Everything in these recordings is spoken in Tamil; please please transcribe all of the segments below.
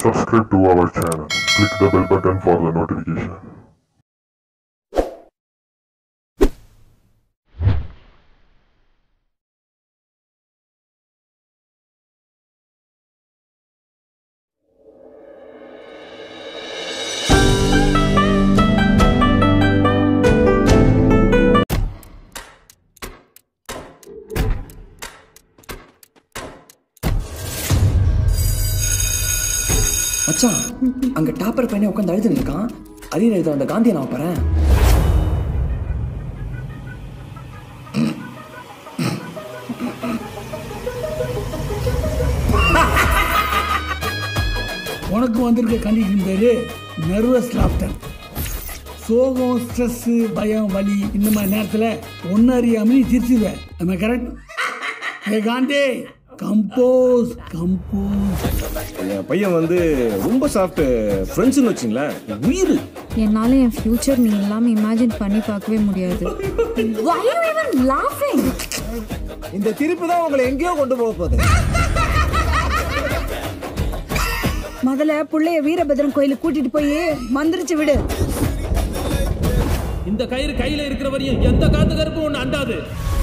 Subscribe to our channel. Click the bell button for the notification. மச்சான் அங்க டாப்பர் பையனே உட்காந்து அழுதுன்னு இருக்கான் அரியர் எழுத வந்த காந்தியை நான் பாறேன் உனக்கு வந்திருக்க கண்டிஷன் பேரு நர்வஸ் லாப்டர் சோகம் ஸ்ட்ரெஸ்ஸு பயம் வலி இந்த மாதிரி நேரத்தில் ஒன்று அறியாமல் நீ சிரிச்சிருவேன் நம்ம கரெக்ட் ஏ காந்தி கம்போஸ் கம்போஸ் என் பையன் வந்து ரொம்ப சாஃப்ட் ஃப்ரெண்ட்ஸ்னு வச்சுங்களேன் உயிர் என்னால என் ஃபியூச்சர் நீ இல்லாம இமேஜின் பண்ணி பார்க்கவே முடியாது Why are you even laughing? இந்த திருப்பு தான் உங்களை எங்கேயோ கொண்டு போக போகுது முதல்ல புள்ளைய வீரபத்ரன் கோயிலுக்கு கூட்டிட்டு போய் மந்திரிச்சு விடு இந்த கயிறு கையில இருக்கிற வரையும் எந்த காத்து கருப்பும் ஒண்ணு அண்டாது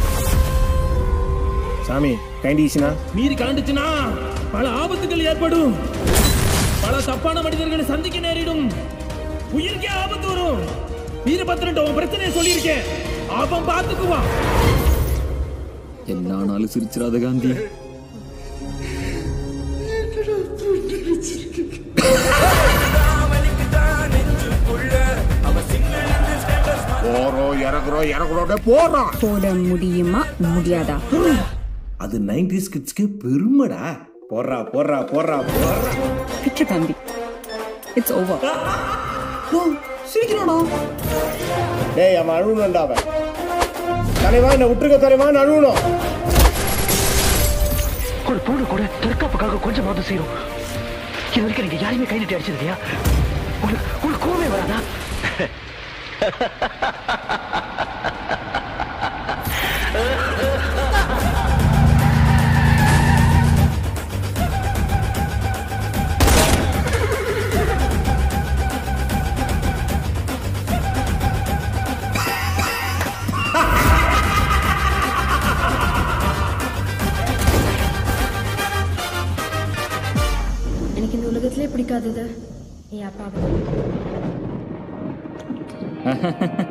சாமி கைண்டிஷனா மீறி கலண்டுச்சுன்னா பல ஆபத்துகள் ஏற்படும் பல தப்பான மனிதர்களை சந்திக்க நேரிடும் உயிருக்கே ஆபத்து வரும் வீரபத்ரன் உன் பிரச்சனையை சொல்லியிருக்கேன் அவன் பார்த்துக்குவான் என்ன ஆனாலும் சிரிச்சிடாத காந்தி போறோம் இறங்குறோம் இறங்குறோம் போறோம் போட முடியுமா முடியாதா அது நைன்டிஸ் கிட்ஸ்க்கு பெருமைடா போடுறா போடுறா போடுறா போடுறா விட்டு தம்பி இட்ஸ் ஓவர் சிரிக்கிறானா டேய் அவன் அழுவணும்டா அவன் தலைவா என்ன விட்டுருக்க தலைவா நான் அழுவணும் ஒரு பொண்ணு கூட தற்காப்புக்காக கொஞ்சமாவது செய்யும் இது வரைக்கும் நீங்க யாரையுமே கை நீட்டி அடிச்சது இல்லையா உங்களுக்கு உங்களுக்கு கோவமே வராதா எனக்கு இந்த உலகத்திலே பிடிக்காதது என் அப்பா